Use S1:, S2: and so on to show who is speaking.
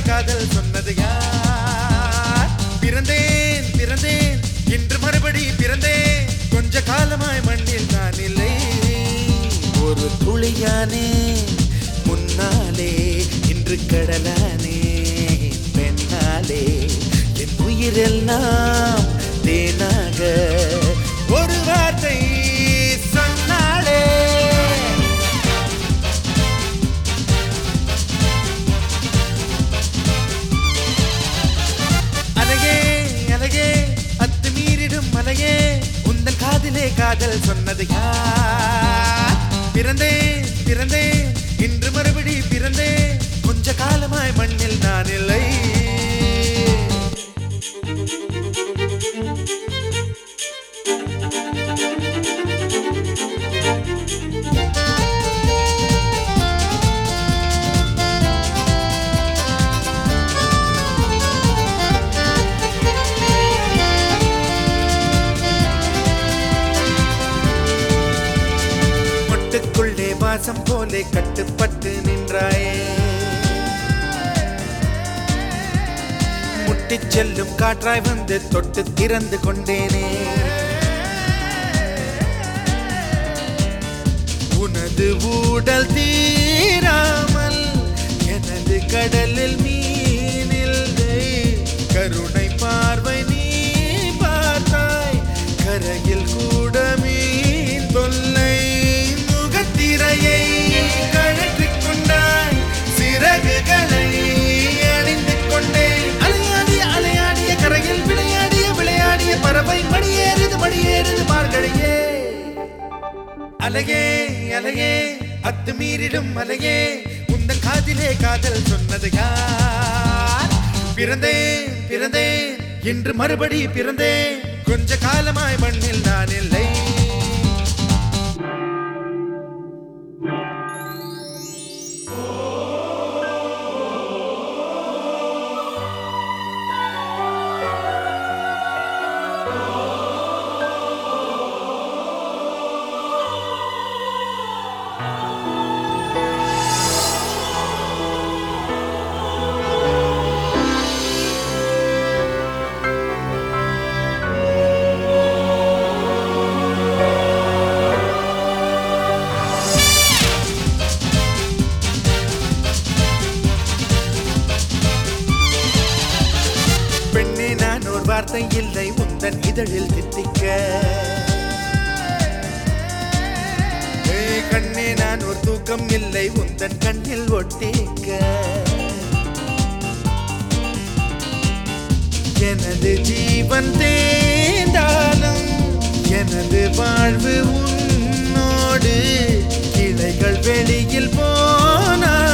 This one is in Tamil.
S1: காதல் சொன்னது யார் பிறந்தேன் பிறந்தேன் இன்று மறுபடி பிறந்தேன் கொஞ்ச காலமாய் மண்ணில் நான் இல்லை ஒரு துளியானே முன்னாலே இன்று கடலானே பெண்ணாலே என் உயிரெல்லாம் தேனாக ஒரு வார்த்தை சொன்னாலே அழகே அழகே அத்துமீறிடும் மலையே உந்தன் காதிலே காதல் சொன்னது யார் பிறந்தேன் பிறந்தேன் இன்று மறுபடி பிறந்தேன் கொஞ்ச காலமாய் மண்ணில் நான் இல்லை மொட்டுக்குள்ளே வாசம் போலே கட்டுப்பட்டு நின்றாயே முட்டிச் செல்லும் காற்றாய் வந்து தொட்டு திறந்து கொண்டேனே உனது ஊடல் தீராமல் எனது கடலில் மீனில்லை கருணை பார்வை நீ பார்த்தாய் கரையில் கூட மீன் தொல்லை முகத்திரையை கழற்றிக் கொண்டாய் சிறகுகளை அணிந்து கொண்டேன் அலையாடிய அலையாடிய கரையில் விளையாடிய விளையாடிய பறவை மணியேறுது மணியேறுது மார்கழியே அலையே அலையே அத்துமீறிடும் அலையே உந்தன் காதிலே காதல் சொன்னது யார் பிறந்தேன் பிறந்தேன் இன்று மறுபடி பிறந்தேன் கொஞ்ச காலமாய் மண்ணில் நான் இல்லை பெண்ணே நான் ஒரு வார்த்தை இல்லை உந்தன் இதழில் தித்திக்க ஏய், கண்ணே நான் ஒரு தூக்கம் இல்லை உந்தன் கண்ணில் ஒட்டிக்க எனது ஜீவன் தேர்ந்தாலும் எனது வாழ்வு உன்னோடு கிளைகள் வெளியில் போனாலும்